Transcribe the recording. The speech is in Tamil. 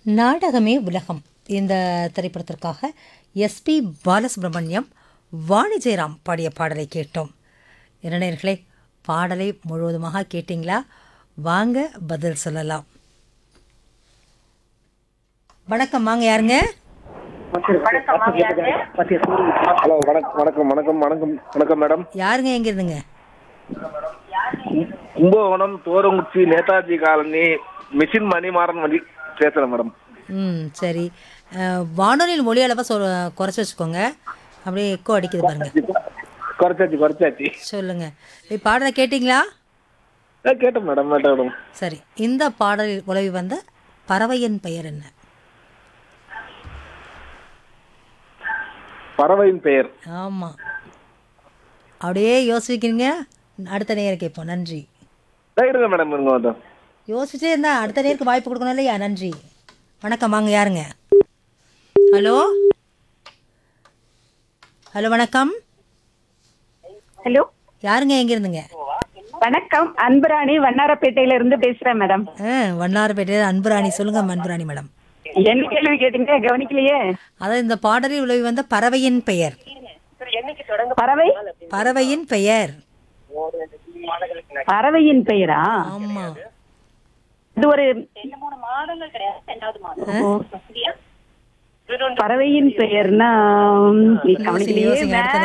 நாடகமே உலகம் இந்த திரைப்படத்திற்காக எஸ்பி பாலசுப்ரமணியம் வாணி ஜெயராம் பாடிய பாடலை கேட்டோம் இளைஞர்களே பாடலை முழுவதுமாக கேட்டிங்களா வாங்க பதில் சொல்லலாம் வணக்கம் வாங்க யாருங்க ஹலோ வணக்கம் வணக்கம் வணக்கம் வணக்கம் வணக்கம் மேடம் யாருங்க எங்க இருந்துங்க கும்பகோணம் தோரங்குச்சி நேதாஜி காலனி மிஷின் மணிமாறன் வண்டி பேசுறேன் மேடம் ம் சரி அஹ், வானொலியில் மொழி அளவை சொல் குறைச்சி வச்சுக்கோங்க அப்படியே எக்கோ அடிக்குது பாருங்க குறைச்சாச்சு குறைச்சாச்சு சொல்லுங்க இப்போ பாடலை கேட்டிங்களா ஆ, கேட்டேன் மேடம் கேட்டேன் மேடம் சரி இந்த பாடலில் உலவி வந்த பறவையின் பெயர் என்ன பறவையின் பெயர் ஆமாம் அப்படியே யோசிக்கிறீங்க அடுத்த நேரம் கேட்போம் நன்றி ஆ, இருங்க மேடம் இருங்க மேடம் யோசிச்சே இருந்தா அடுத்த நேருக்கு வாய்ப்பு கொடுக்கணும் இல்லையா நன்றி வணக்கம் வாங்க யாருங்க ஹலோ ஹலோ வணக்கம் ஹலோ யாருங்க எங்க இருந்துங்க வணக்கம் அன்புராணி வண்ணாரப்பேட்டையில இருந்து பேசுறேன் மேடம் ஆ வண்ணாரப்பேட்டை அன்புராணி சொல்லுங்க அன்புராணி மேடம் என்ன கேள்வி கேட்டீங்க கவனிக்கலையே அதாவது இந்த பாடலில் உலவி வந்த பறவையின் பெயர் பறவை பறவையின் பெயர் பறவையின் பெயரா ஆமா இது ஒரு ஓ. பறவையின் பெயர்னா ம், கவனிக்கலையே யோசிங்க, அடுத்த